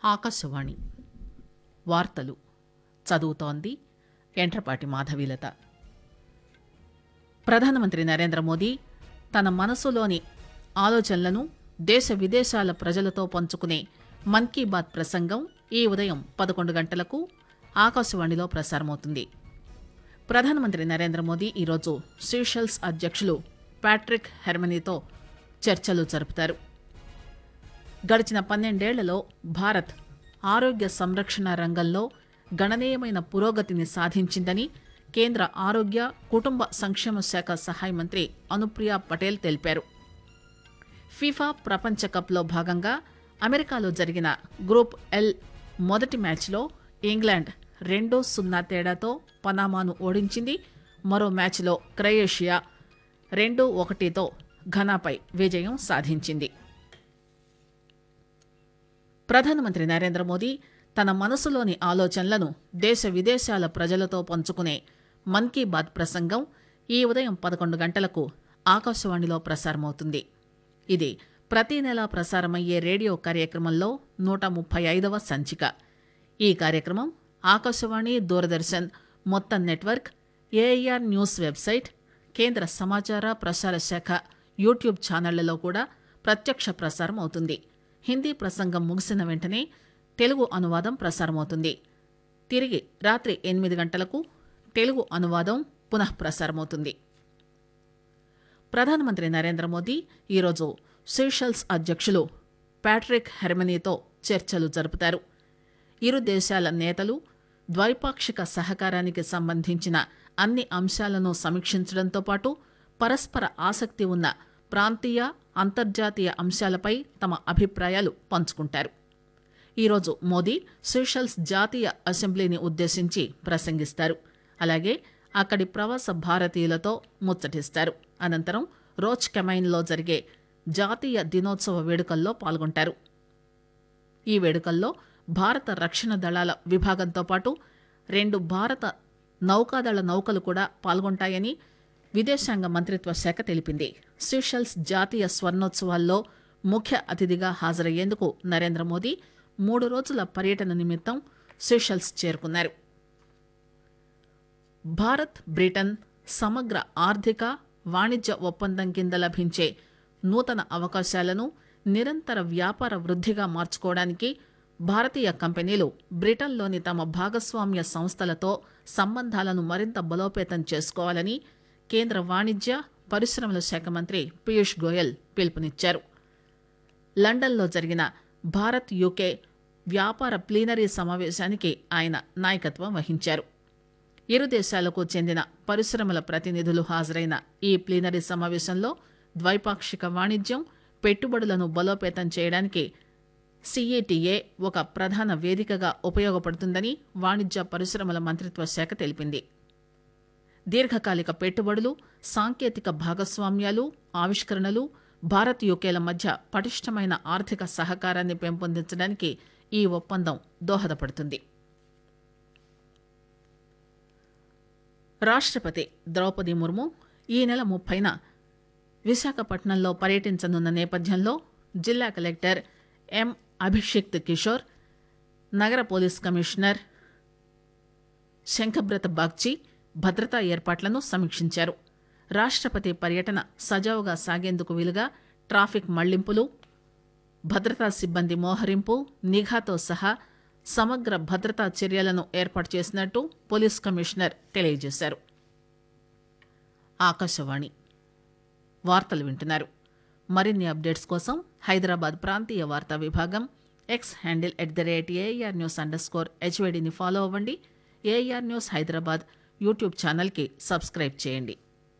ఆకాశవాణి వార్తలు చదువుతోంది ఎంట్రపాటి మాధవీలత ప్రధానమంత్రి నరేంద్ర మోదీ తన మనసులోని ఆలోచనలను దేశ విదేశాల ప్రజలతో పంచుకునే మన్ కీ బాత్ ప్రసంగం ఈ ఉదయం పదకొండు గంటలకు ఆకాశవాణిలో ప్రసారమవుతుంది ప్రధానమంత్రి నరేంద్ర మోదీ ఈరోజు సీషెల్స్ అధ్యక్షులు ప్యాట్రిక్ హెర్మనీతో చర్చలు జరుపుతారు గడిచిన పన్నెండేళ్లలో భారత్ ఆరోగ్య సంరక్షణ రంగంలో గణనీయమైన పురోగతిని సాధించిందని కేంద్ర ఆరోగ్య కుటుంబ సంక్షేమ శాఖ సహాయ మంత్రి అనుప్రియ పటేల్ తెలిపారు ఫీఫా ప్రపంచ కప్లో భాగంగా అమెరికాలో జరిగిన గ్రూప్ ఎల్ మొదటి మ్యాచ్లో ఇంగ్లాండ్ రెండు సున్నా తేడాతో పనామాను ఓడించింది మరో మ్యాచ్లో క్రొయేషియా రెండు ఒకటితో ఘనాపై విజయం సాధించింది ప్రధానమంత్రి నరేంద్ర మోదీ తన మనసులోని ఆలోచనలను దేశ విదేశాల ప్రజలతో పంచుకునే మన్ కీ బాత్ ప్రసంగం ఈ ఉదయం పదకొండు గంటలకు ఆకాశవాణిలో ప్రసారమవుతుంది ఇది ప్రతి నెలా ప్రసారమయ్యే రేడియో కార్యక్రమంలో నూట ముప్పై ఐదవ సంచిక ఈ కార్యక్రమం ఆకాశవాణి దూరదర్శన్ మొత్తం నెట్వర్క్ ఏఐఆర్ న్యూస్ వెబ్సైట్ కేంద్ర సమాచార ప్రసార శాఖ యూట్యూబ్ ఛానళ్లలో కూడా ప్రత్యక్ష ప్రసారం అవుతుంది హిందీ ప్రసంగం ముగిసిన వెంటనే తెలుగు అనువాదం ప్రసారమవుతుంది తిరిగి రాత్రి ఎనిమిది గంటలకు తెలుగు అనువాదం పునః ప్రసారమవుతుంది ప్రధానమంత్రి నరేంద్ర మోదీ ఈరోజు సీషెల్స్ అధ్యక్షులు ప్యాట్రిక్ హెర్మనీతో చర్చలు జరుపుతారు ఇరు దేశాల నేతలు ద్వైపాక్షిక సహకారానికి సంబంధించిన అన్ని అంశాలను సమీక్షించడంతో పాటు పరస్పర ఆసక్తి ఉన్న ప్రాంతీయ అంతర్జాతీయ అంశాలపై తమ అభిప్రాయాలు పంచుకుంటారు ఈరోజు మోదీ సీషెల్స్ జాతీయ అసెంబ్లీని ఉద్దేశించి ప్రసంగిస్తారు అలాగే అక్కడి ప్రవాస భారతీయులతో ముచ్చటిస్తారు అనంతరం రోజ్ కెమైన్లో జరిగే జాతీయ దినోత్సవ వేడుకల్లో పాల్గొంటారు ఈ వేడుకల్లో భారత రక్షణ దళాల విభాగంతో పాటు రెండు భారత నౌకాదళ నౌకలు కూడా పాల్గొంటాయని విదేశాంగ మంత్రిత్వ శాఖ తెలిపింది సీషెల్స్ జాతీయ స్వర్ణోత్సవాల్లో ముఖ్య అతిథిగా హాజరయ్యేందుకు నరేంద్ర మోదీ మూడు రోజుల పర్యటన నిమిత్తం సీషెల్స్ చేరుకున్నారు భారత్ బ్రిటన్ సమగ్ర ఆర్థిక వాణిజ్య ఒప్పందం కింద లభించే నూతన అవకాశాలను నిరంతర వ్యాపార వృద్ధిగా మార్చుకోవడానికి భారతీయ కంపెనీలు బ్రిటన్లోని తమ భాగస్వామ్య సంస్థలతో సంబంధాలను మరింత బలోపేతం చేసుకోవాలని కేంద్ర వాణిజ్య పరిశ్రమల శాఖ మంత్రి పీయూష్ గోయల్ పిలుపునిచ్చారు లండన్లో జరిగిన భారత్ యూకే వ్యాపార ప్లీనరీ సమావేశానికి ఆయన నాయకత్వం వహించారు ఇరు దేశాలకు చెందిన పరిశ్రమల ప్రతినిధులు హాజరైన ఈ ప్లీనరీ సమావేశంలో ద్వైపాక్షిక వాణిజ్యం పెట్టుబడులను బలోపేతం చేయడానికి సిఈటిఏ ఒక ప్రధాన వేదికగా ఉపయోగపడుతుందని వాణిజ్య పరిశ్రమల మంత్రిత్వ శాఖ తెలిపింది దీర్ఘకాలిక పెట్టుబడులు సాంకేతిక భాగస్వామ్యాలు ఆవిష్కరణలు భారత్ యూకేల మధ్య పటిష్టమైన ఆర్థిక సహకారాన్ని పెంపొందించడానికి ఈ ఒప్పందం దోహదపడుతుంది రాష్ట్రపతి ద్రౌపది ముర్ము ఈ నెల ముప్పైన విశాఖపట్నంలో పర్యటించనున్న నేపథ్యంలో జిల్లా కలెక్టర్ ఎం అభిషిక్త్ కిషోర్ నగర పోలీస్ కమిషనర్ శంఖబ్రత బాగ్చి భద్రతా ఏర్పాట్లను సమీక్షించారు రాష్ట్రపతి పర్యటన సజావుగా సాగేందుకు వీలుగా ట్రాఫిక్ మళ్లింపులు భద్రతా సిబ్బంది మోహరింపు నిఘాతో సహా సమగ్ర భద్రతా చర్యలను ఏర్పాటు చేసినట్టు పోలీస్ కమిషనర్ తెలియజేశారు ఆకాశవాణి వార్తలు వింటున్నారు మరిన్ని అప్డేట్స్ కోసం హైదరాబాద్ ప్రాంతీయ వార్తా విభాగం X handle at the rate AR news underscore స్కోర్ హెచ్వైడిని ఫాలో అవ్వండి ఏఆర్ న్యూస్ హైదరాబాద్ యూట్యూబ్ ఛానల్కి సబ్స్క్రైబ్ చేయండి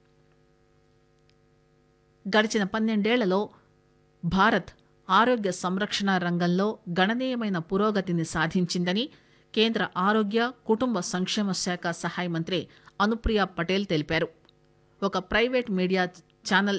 గడిచిన పన్నెండేళ్లలో భారత్ ఆరోగ్య సంరక్షణ రంగంలో గణనీయమైన పురోగతిని సాధించిందని కేంద్ర ఆరోగ్య కుటుంబ సంక్షేమ శాఖ సహాయ మంత్రి అనుప్రియ పటేల్ తెలిపారు ఒక ప్రైవేట్ మీడియా ఛానల్